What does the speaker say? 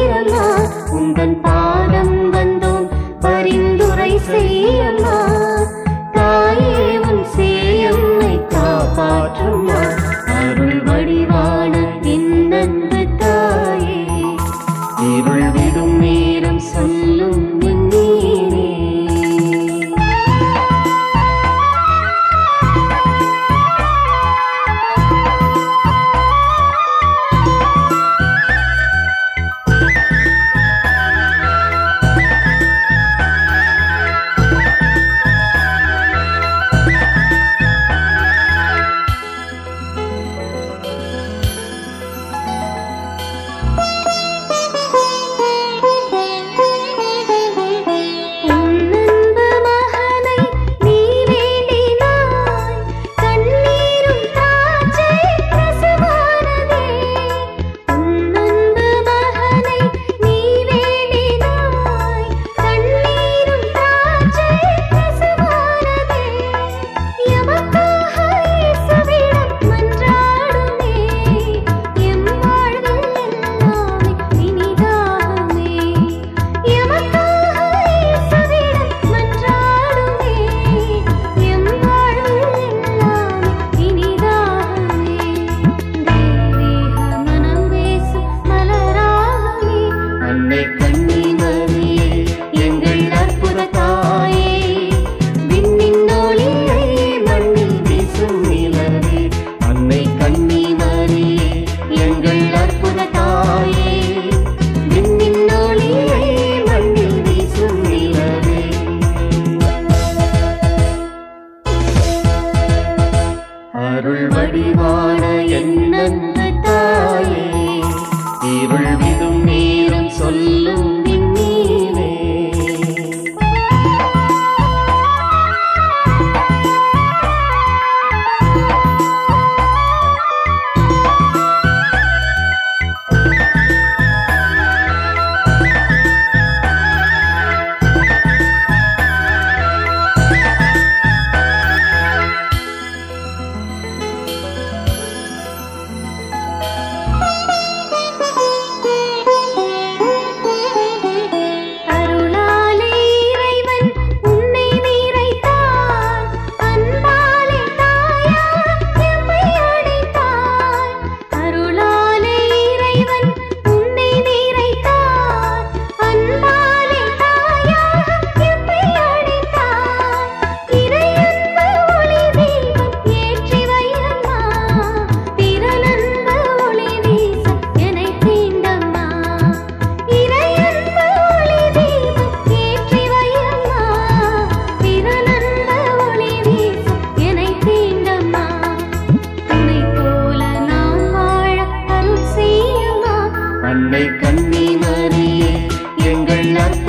செய்யம்மா உந்தன் பாதம் வந்தோம் பரிந்துரை செய்யம்மா தாயே உன் சேயம்மை காப்பாற்றுமா அருள் வடிவான இன்னன்பு தாயே இருள் விடும் நேரம் சொல்லும் விண்ணீரே உன்னன்பு மகனை நீ வேண்டினாய் கண்ணீரும் திராட்சை ரசமானதே உன்னன்பு மகனை நீ வேண்டினாய் கண்ணீரும் திராட்சை ரசமானதே எமக்காக இயேசுவிடம் மன்றாடுமே எம் வாழ்வில் எல்லாமே இனிதாகுமே எமக்காக இயேசுவிடம் மன்றாடுமே எம் வாழ்வில் எல்லாமே இனிதாகுமே தெய்வீக மனம் பேசும் மலராகுமே அன்னை கண்ணி மரியே எங்கள் அற்புத தாயே விண்ணின் ஒளியை மண்ணில் வீசும் நிலவே அன்னை கண்ணி மரியே எங்கள் அற்புத தாயே விண்ணின் ஒளியை மண்ணில் வீசும் நிலவே அருள் வடிவான என் அன்பு தாயே இருள் விடும் நேரம் சொல்லும் விண்ணீரே அருளாலே இறைவன் உன்னை நிறைத்தார் அன்பாலே தாயார் எம்மை அழைத்தார் அருளாலே இறைவன் உன்னை நிறைத்தார் அன்பாலே தாயார் எம்மை அழைத்தார் இறையன்பு ஒளி தீபம் ஏற்றி வையம்மா பிறனன்பு ஒளி வீச என்னை தீண்டம்மா இறையன்பு ஒளி தீபம் ஏற்றி வையம்மா பிறனன்பு ஒளி வீச என்னை தீண்டம்மா உன்னை போல நாம் வாழ அருள் செய்யம்மா அன்னை கண்ணி மரியே எங்கள் அற்புத